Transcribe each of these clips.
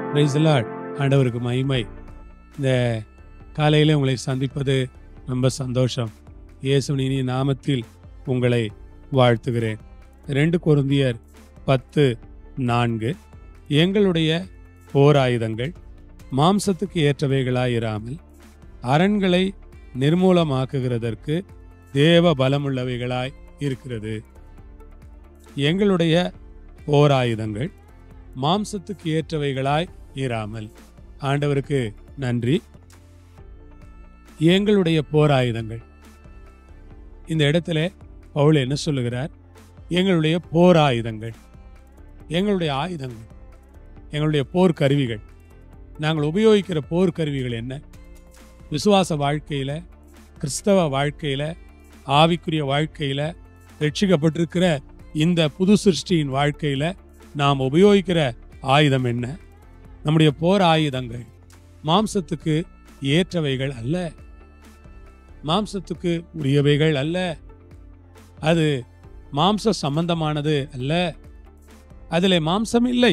Praise the Lord. ஆண்டவருக்கு மகிமை இந்த காலையில உங்களை சந்திப்பது ரொம்ப சந்தோஷம் இயேசுவின் இனிய நாமத்தில் உங்களை வாழ்த்துகிறேன் ரெண்டு கொருந்தியர் பத்து நான்கு எங்களுடைய போராயுதங்கள் மாம்சத்துக்கு ஏற்றவைகளாயிராமல் அரண்களை நிர்மூலமாக்குகிறதற்கு தேவ பலமுள்ளவைகளாய் இருக்கிறது எங்களுடைய போராயுதங்கள் மாம்சத்துக்கு ஏற்றவைகளாய் இராமல் ஆண்டவருக்கு நன்றி எங்களுடைய போராயுதங்கள் இந்த இடத்துல பவுல் என்ன சொல்லுகிறார் எங்களுடைய போராயுதங்கள் எங்களுடைய ஆயுதங்கள் எங்களுடைய போர் கருவிகள் நாங்கள் உபயோகிக்கிற போர் கருவிகள் என்ன விசுவாச வாழ்க்கையில கிறிஸ்தவ வாழ்க்கையில ஆவிக்குரிய வாழ்க்கையில ரட்சிக்கப்பட்டிருக்கிற இந்த புது சிருஷ்டியின் வாழ்க்கையில நாம் உபயோகிக்கிற ஆயுதம் என்ன நம்முடைய போர் ஆயுதங்கள் மாம்சத்துக்கு ஏற்றவைகள் அல்ல மாம்சத்துக்கு உரியவைகள் அல்ல அது மாம்ச சம்பந்தமானது அல்ல அதிலே மாம்சம் இல்லை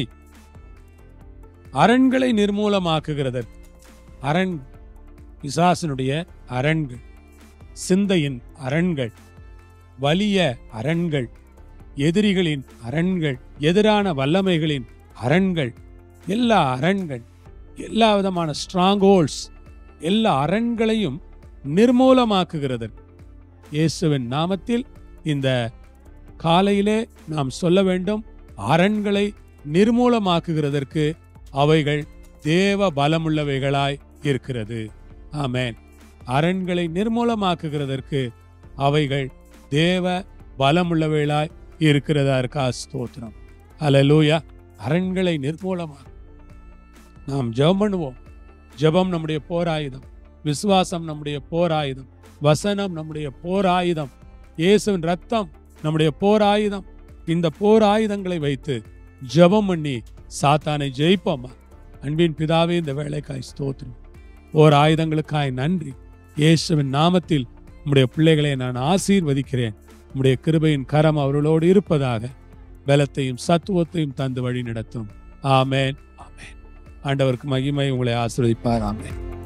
அரண்களை நிர்மூலமாக்குகிறதற்கு அரண் பிசாசனுடைய அரண்கள் சிந்தையின் அரண்கள் வலிய அரண்கள் எதிரிகளின் அரண்கள் எதிரான வல்லமைகளின் அரண்கள் எல்லா அரண்கள் எல்லா விதமான ஸ்ட்ராங் ஹோல்ட்ஸ் எல்லா அரண்களையும் நிர்மூலமாக்குகிறதற்கு இயேசுவின் நாமத்தில் இந்த காலையிலே நாம் சொல்ல வேண்டும் அரண்களை நிர்மூலமாக்குகிறதற்கு அவைகள் தேவ பலமுள்ளவைகளாய் இருக்கிறது ஆமென் அரண்களை நிர்மூலமாக்குகிறதற்கு அவைகள் தேவ பலமுள்ளவைகளாய் இருக்கிறதா இருக்கா ஸ்தோத்திரம் அல்லேலூயா அரண்களை நிர்மூலமாக நாம் ஜெபம் பண்ணுவோம் ஜெபம் நம்முடைய போராயுதம் விசுவாசம் நம்முடைய போராயுதம் வசனம் நம்முடைய போராயுதம் இயேசுவின் ரத்தம் நம்முடைய போராயுதம் இந்த போராயுதங்களை வைத்து ஜெபம் பண்ணி சாத்தானை ஜெயிப்போமா அன்பின் பிதாவே இந்த வேலைக்காய் ஸ்தோத்திரம் போர் ஆயுதங்களுக்காய் நன்றி இயேசுவின் நாமத்தில் உம்முடைய பிள்ளைகளை நான் ஆசீர்வதிக்கிறேன் உம்முடைய கிருபையின் கரம் அவர்களோடு இருப்பதாக பலத்தையும் சத்துவத்தையும் தந்து வழி நடத்தும் ஆமேன் ஆமேன் ஆண்டவருக்கு மகிமை உங்களை ஆசீர்வதிப்பார் ஆமேன்